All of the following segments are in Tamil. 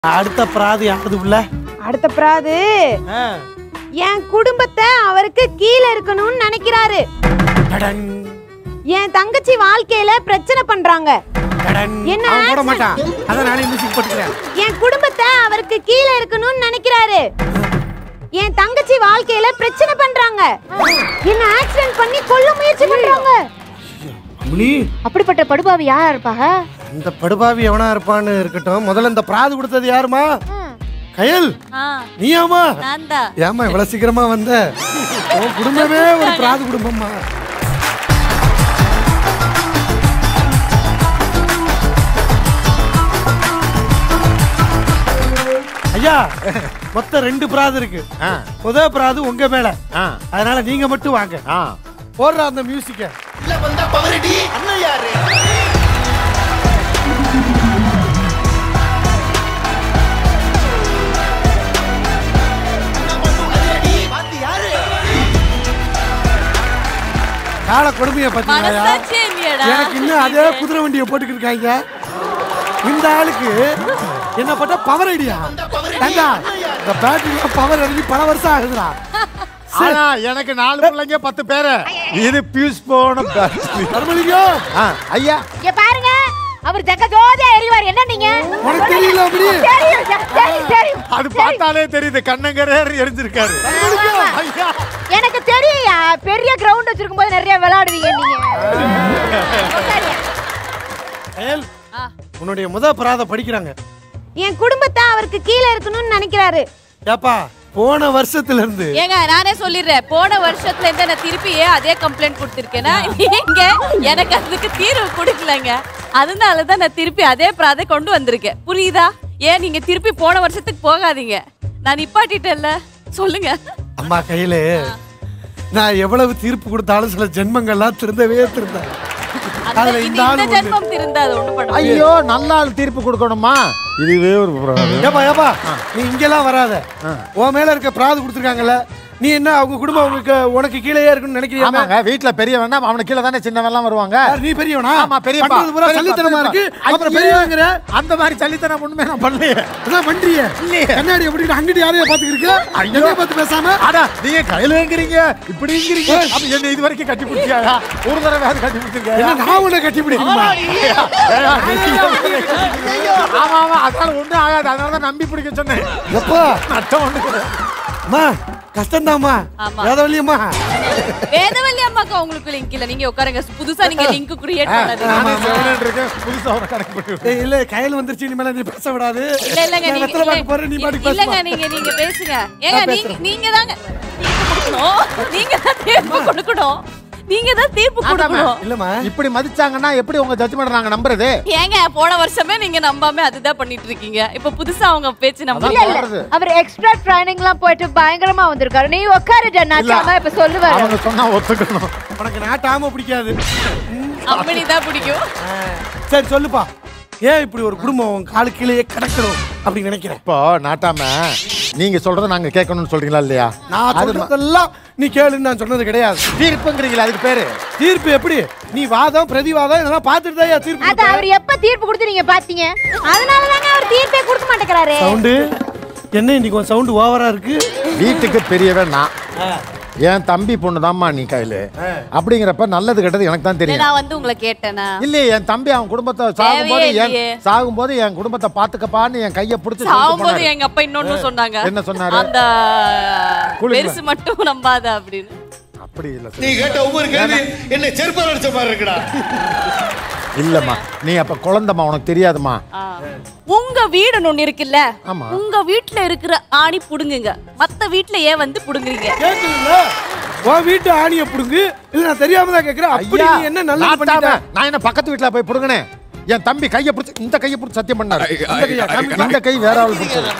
அடுத்த பிராது யாருது உள்ள அடுத்த பிராது ஆ. என் குடும்பத்தை அவருக்கு கீழே இருக்கணும்னு நினைக்கிறாரு டடன், என் தங்கச்சி வாழ்க்கையில பிரச்சனை பண்றாங்க டடன். என்ன அவன் போட accent? மாட்டான் அதான் நானே மியூசிக் போட்டுக்கிறேன் என் குடும்பத்தை அவருக்கு கீழே இருக்கணும்னு நினைக்கிறாரு என் தங்கச்சி வாழ்க்கையில பிரச்சனை பண்றாங்க என்ன ஆக்சிடென்ட் பண்ணி கொல்ல முயற்சி பண்றாங்க அம்னி அப்படிப்பட்ட படுபாவி யாரா இருப்பாங்க இந்த படுபாவி எவனா இருப்பான்னு இருக்கட்டும் முதல்ல இந்த பிராது கொடுத்தது யாருமா கயல் ஆ நீயாமா நான் தான் ஏமா இவ்வளவு சீக்கிரமா வந்த உன் குடும்பமே ஒரு பிராது குடும்பமா ஐயா மொத்தம் ரெண்டு பிராது இருக்கு ஆ, முத பிராது உங்க மேல ஆ, அதனால நீங்க மட்டும் வாங்க ஆ. போடுற அந்த மியூசிக்க கால கொடுமைய பாத்தீங்களா மனசாட்சி இல்லையாடா எனக்கு இன்னும் அதே குதிரை வண்டியை போட்டுக்கிட்டு இருக்காங்க இந்த ஆளுக்கு என்ன பண்ண பவர் ஐடியா ஏண்டா, இந்த பேட்டரி பவர் இறங்கி பல வருஷம் ஆகுதுடா ஆனா எனக்கு நாலு பிள்ளைங்க பத்து பேரு இது பியூஸ் போன battery. தர்மலிங்கம் ஆ, ஐயா இங்க பாருங்க அவர் ஜக்க ஜோதியா எரிவார் என்ன நீங்க உனக்கு தெரியல அப்படி தெரியும் தெரியும் தெரியும் அது பார்த்தாலே தெரியுது கண்ணங்கரேர் எரிஞ்சிருக்காரு ஐயா எனக்கு தெரியும்யா பெரிய கிரவுண்ட் வச்சிருக்கும் போது நிறைய விளையாடுவீங்க நீங்க கயல், உன்னுடைய முத பிராத படிக்கிறாங்க என் குடும்பத்தை அவருக்கு கீழே இருக்கணும்னு நினைக்கிறாரு ஏப்பா போன வருஷத்துல இருந்து ஏங்க நானே சொல்லிடுறேன் போன வருஷத்துல இருந்து நான் திருப்பி ஏன் அதே கம்ப்ளைண்ட் கொடுத்துருக்கேன்னா நீங்க எனக்கு அதுக்கு தீர்வு கொடுக்கலங்க அதனால தான் நான் திருப்பி அதே பிராதை கொண்டு வந்திருக்கேன் புரியுதா ஏன் நீங்க திருப்பி போன வருஷத்துக்கு போகாதீங்க நான் நிப்பாட்டிட்டேன்ல சொல்லுங்க அம்மா கையில நான் எவ்வளவு தீர்ப்பு கொடுத்தாலும் சில ஜென்மங்கள்லாம் திருந்தவே திருந்த அந்த அதுல இது இந்த ஆளு இந்த ஒண்ணு. ஜென்மம் திருந்தாது ஒண்ணு பண்ண முடியாது. ஐயோ நல்ல ஆள் தீர்ப்பு கொடுக்கணுமா இதுவே ஒரு problem. ஏப்பா ஏப்பா நீ இங்கெல்லாம் வராத உன் மேல இருக்க பிராது கொடுத்துருக்காங்கல்ல நீ என்ன அவங்க குடும்பம் உங்களுக்கு உனக்கு கீழே இருக்குன்னு நினைக்கிறியா ஆமாங்க வீட்டுல பெரியவனா அவனுக்கு கீழே தானே சின்னவெல்லாம் வருவாங்க யார், நீ பெரியவனா ஆமா பெரியப்பா பண்றது பூரா பெரியப்பா, சல்லித்தனமா இருக்கு பெரியப்பா. அப்புறம் ஐயோ, பெரியவங்கிற அந்த மாதிரி சல்லித்தனம் ஒண்ணுமே நான் பண்ணலையே அதான் பண்றிய இல்லையே. கண்ணாடி எப்படி அங்கிட்டு யாரையா பாத்துக்கிட்டு என்னைய பார்த்து பேசாம அடா நீங்க கையிலங்கிறீங்க இப்படிங்கிறீங்க அப்ப என்ன இது வரைக்கும் கட்டி பிடிச்சியா ஒரு தடவை அது கட்டி பிடிச்சிருக்கா என்ன நான் உன்னை கட்டி பிடிக்கணுமா ஆமா ஆமா அதனால ஒண்ணும் ஆகாது அதனால தான் நம்பி பிடிக்க சொன்னேன் எப்பா நட்டம் ஒண்ணு கிடையாது. அம்மா கஷ்டம்தாம்மா ஆமா. வேதவல்லியம்மா வேதவல்லி அம்மாக்கு உங்களுக்கு லிங்க் இல்ல நீங்க உட்காருங்க புதுசா நீங்க லிங்க் கிரியேட் பண்ணாதீங்க நானே செவனேன்னு இருக்கேன் புதுசா ஒரு கணக்கு போட்டு ஏய், இல்ல கையில வந்துருச்சு இனிமேல நீ பேச விடாது இல்ல இல்லங்க நான் நீங்க வெத்தலை பாக்கு போறேன் நீ இல்ல- பாட்டுக்கு இல்லங்க பேசுமா நீங்க நீங்க பேசுங்க ஏங்க நான் நீங்க நீங்க தாங்க தீர்ப்பு கொடுக்கணும் நீங்க தான் தீர்ப்பு கொடுக்கணும் நீங்க தான் தீர்ப்பு கொடுக்கணும் இல்லம்மா இப்படி மதிச்சாங்கன்னா எப்படி உங்க ஜட்ஜ்மெண்ட் நாங்க நம்புறது ஏங்க போன வருஷமே நீங்க நம்பாம அதுதான் பண்ணிட்டு இருக்கீங்க இப்ப புதுசா அவங்க பேச்சு அதான் நம்ப சொல்றது. அவர் எக்ஸ்ட்ரா ட்ரைனிங்லாம் போயிட்டு பயங்கரமா வந்திருக்காரு நீ உட்காரு ஜன்னாச்சாமா இப்ப சொல்லுவாரு அவங்க சொன்னா ஒத்துக்கணும் உனக்கு நாட்டாம பிடிக்காது அம்மனி தான் பிடிக்கும் ஆ, சரி சொல்லுப்பா ஏன் இப்படி ஒரு குடும்பம் உன் காலு கீழேயே கிடக்கணும் அப்படி நினைக்கிறேன் இப்போ நாட்டாம நீங்க சொல்றத நாங்க கேட்கணும்னு சொல்றீங்களா இல்லையா நான் அது சொல்றதெல்லாம் நீ கேளுன்னு நான் சொன்னது கிடையாது தீர்ப்புங்கிறீங்களா அதுக்கு பேரு தீர்ப்பு எப்படி நீ வாதம் பிரதிவாதம் இதெல்லாம் பார்த்துட்டு தான் தீர்ப்பு அது அவர் எப்ப தீர்ப்பு கொடுத்து நீங்க பாத்தீங்க அதனால தாங்க அவர் தீர்ப்பே கொடுக்க மாட்டேங்கிறாரு சவுண்டு என்ன இன்னைக்கு உன் சவுண்டு ஓவரா இருக்கு வீட்டுக்கு பெரியவன் நான் என் தம்பி பொண்ணு நீ கையில அப்படிங்கிறப்ப நல்லது கெட்டது எனக்கு தான் தெரியும் நான் வந்து உங்களை கேட்டேனா இல்லையே என் தம்பி அவன் குடும்பத்தை சாகும்போது தேவையே என் இல்லையே. சாகும்போது என் குடும்பத்தை பாத்துக்கப்பான்னு என் கையை பிடிச்சி சாகும்போது எங்க அப்பா இன்னொன்னு சொன்னாங்க என்ன சொன்னாரு? அந்த குளிர்ல. பெருசு மட்டும் நம்பாத அப்படின்னு அப்படி இல்ல நீ கேட்ட ஒவ்வொரு கேள்வி என்ன செருப்பால் அடிச்ச மாதிரி இருக்குடா இல்லம்மா நீ அப்ப குழந்தைம்மா உனக்கு தெரியாதுமா ஆ. உங்க வீடுன்னு ஒண்ணு இருக்குல்ல ஆமா. உங்க வீட்ல இருக்கிற ஆணி புடுங்குங்க மத்த வீட்ல ஏன் வந்து புடுங்குறீங்க கேக்குதுல்ல உன் வீட்டு ஆணியை புடுங்கு இல்ல நான் தெரியாம தான் கேக்குறேன் அப்படி ஐயா நீ என்ன நல்லது நாட்டாம, பண்ணிட்ட நான் என்ன பக்கத்து வீட்டுல போய் புடுங்கினேன் என் தம்பி கையை பிடிச்சி இந்த கையை பிடிச்சி சத்தியம் பண்ணாரு இந்த கையா? காமி, இந்த கை வேற ஆள் பிடிச்சது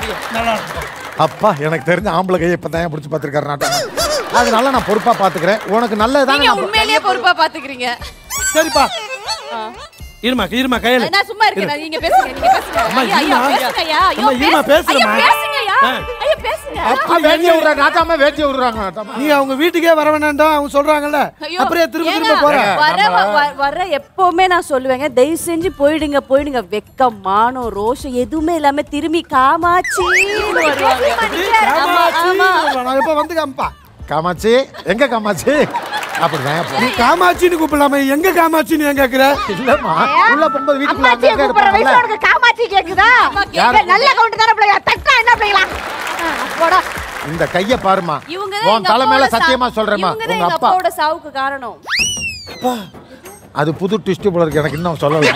அப்பா எனக்கு தெரிஞ்ச ஆம்பளை கையை இப்ப தான் பிடிச்சி பார்த்திருக்காரு நாட்டாம அதனால நான் பொறுப்பா பாத்துக்கிறேன் உனக்கு நல்லதுதானே நீங்க நான் உண்மையிலேயே பொறுப்பா பாத்துக்கிறீங்க சரிப்பா இருமா இருமா கையில நான் சும்மா இருக்கேன் நீங்க பேசுங்க நீங்க பேசுங்க அம்மா, ஐயா, ஐயா, இருமா. பேசுங்க ஐயா ஐயோ அம்மா, இருமா, பேசு- ஐயா, பேசுறேம்மா. பேசுங்க ஐயா ஐயோ பேசுங்க ஆ, வேட்டியை விடுறாங்க நாட்டாம வேட்டியை விடுறாங்க நாட்டாம நீ அவங்க வீட்டுக்கே வர வேணாம்டா அவங்க சொல்றாங்கல்ல ஐயோ, அப்படியே திரும்ப ஏங்க, திரும்ப போற வர வ- வர எப்பவுமே நான் சொல்லுவேங்க தயவு செஞ்சு போயிடுங்க போயிடுங்க வெக்கம் மானம் ரோஷம் எதுவுமே இல்லாம திரும்பி காமாச்சி வருவாங்க ஆமா, ஆமா. நான் எப்ப வந்து காமிப்பா காமாட்சி எங்க காமாட்சி அப்படிதான் போ. நீ காமாட்சின்னு கூப்பிடலாமே எங்க காமாட்சின்னு ஏன் கேக்குற இல்லம்மா உள்ள போகும்போது வீட்டுக்குள்ள அம்மாச்சியை அங்க கூப்பிடுற வயசுல இருப்பாங்கல்ல உனக்கு காமாட்சி கேக்குதா யாரு ஏய், நல்ல கவுண்ட் தானே பிள்ளைங்க தட்டா என்ன பிள்ளைங்களா போடா இந்த கைய பாருமா இவங்க உன் தலை மேல சத்தியமா சொல்றேம்மா இவங்க தான் உங்க எங்க அப்பா அப்பாவோட சாவுக்கு காரணம் அது புது ட்விஸ்ட் போல இருக்கு எனக்கு இன்னும் சொல்லல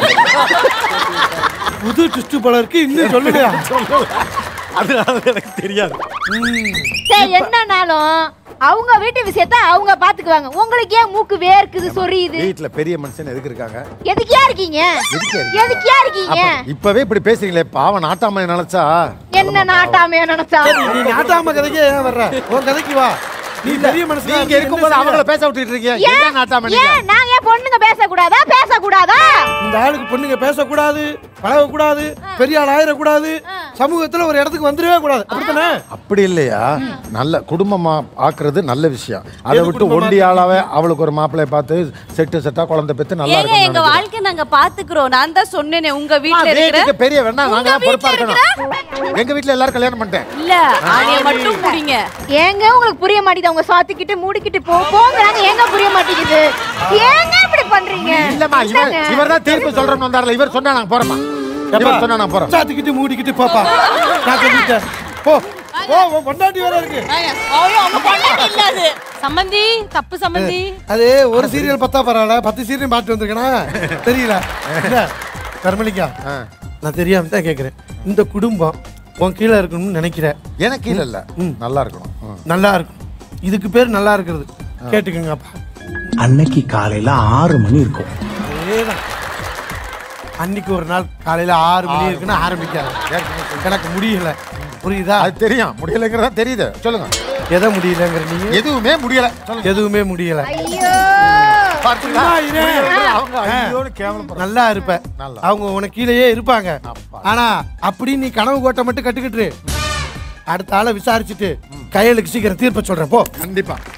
புது ட்விஸ்ட் போல இருக்கு இன்னும் சொல்லுலையா அதனால எனக்கு தெரியாது சரி என்னன்னாலும் அவங்க வீட்டு விஷயத்த அவங்க பாத்துக்குவாங்க உங்களுக்கு ஏன் மூக்கு வேர்க்குது சொரியுது வீட்டுல பெரிய மனுஷன் எதுக்கு இருக்காங்க எதுக்கியா இருக்கீங்க எதுக்கியா இருக்கீங்க? எதுக்கியா இருக்கீங்க அப்ப இப்பவே இப்படி பேசுறீங்களே பாவம் நாட்டாம நினைச்சா என்ன நாட்டாமையா நினைச்சா நீ நாட்டாம கதைக்கே ஏன் வர்ற உன் கதைக்கு வா நீ பெரிய மனுஷன் நீங்க இருக்கும்போது அவங்கள பேச விட்டுட்டு இருக்கீங்க என்ன நாட்டாம நீங்க ஏன் நாங்க ஏன் பொண்ணுங்க பேசக்கூடாதா பேசக்கூடாதா இந்த ஆளுக்கு பொண்ணுங்க பேசக்கூடாது பழகக்கூடாது பெரிய ஆள் ஆயிடக்கூடாது சமூகத்துல ஒரு இடத்துக்கு வந்துடவே கூடாது அப்படித்தானே அப்படி இல்லையா நல்ல குடும்பமா ஆக்குறது நல்ல விஷயம் அதை எது விட்டு குடும்பமா ஒண்டி ஆளாவே அவளுக்கு ஒரு மாப்பிள்ளைய பார்த்து செட்டு செட்டா குழந்தை பெத்து நல்லா ஏங்க எங்க இருக்கும் வாழ்க்கை நாங்க பாத்துக்கிறோம் நான் தான் சொன்னேனே உங்க வீட்ல இருக்கிற வீட்டுக்கு பெரிய வேணா நாங்க தான் உங்க பொறுப்பா வீட்ல இருக்கணும் எங்க வீட்டுல எல்லாரும் கல்யாணம் பண்ணிட்டேன் இல்ல ஆணைய மட்டும் புடிங்க ஏங்க உங்களுக்கு புரிய மாட்டேங்குது அவங்க சாத்திக்கிட்டு மூடிக்கிட்டு போ போங்கறாங்க ஏங்க புரிய மாட்டேங்குது ஏங்க இப்படி பண்றீங்க இல்லம்மா இவர் என்னங்க? இவர் தான் தீர்ப்பு சொல்றேன்னு வந்தார்ல இவர் சொன்னா நாங்க போறோமா இவர் சொன்னா நான் போறோம் சாத்திக்கிட்டு மூடிக்கிட்டு பாப்பா நான் சொல்லிட்டேன் போ போ உன் பொண்டாட்டி வேற இருக்கு ஐயோ அவங்க பொண்டாட்டி இல்ல அது சம்பந்தி தப்பு சம்பந்ி அது ஒரு சீரியல் பத்தா பரவாயில்ல பத்து சீரியல் மாட்டி வந்திருக்கேனா தெரியல இல்ல கர்மலிக்கா நான் தெரியாம தான் கேக்குறேன் இந்த குடும்பம் உன் கீழே இருக்கணும்னு நினைக்கிறேன் எனக்கு இல்ல இல்ல நல்லா இருக்கணும் ம். நல்லா இருக்கும் இதுக்கு பேர் நல்லா இருக்கிறது கேட்டுக்கோங்கப்பா அன்னைக்கு காலையில ஆறு மணி இருக்கும் அதேதான் அன்னைக்கு ஒரு நாள் காலையில ஆறு மணி இருக்குன்னு ஆரம்பிக்காது எனக்கு முடியல புரியுதா அது தெரியும் முடியலைங்கிறதா தெரியுது சொல்லுங்க எதை முடியலங்கிற நீங்க எதுவுமே முடியல சொல்லுங்க எதுவுமே முடியல ஐயோ பார்த்தீங்களா? சும்மா இரு. முடியலைங்கிறது அவங்க ஐயோன்னு கேவலப்படுறாங்க. நல்லா இருப்ப நல்லா. அவங்க உனக்கு கீழேயே இருப்பாங்க அப்பா. ஆனா அப்படி நீ கனவு கோட்டை மட்டும் கட்டுக்கிட்டு அடுத்த ஆளை விசாரிச்சுட்டு கையலுக்கு சீக்கிரம் தீர்ப்ப சொல்றேன் போ கண்டிப்பா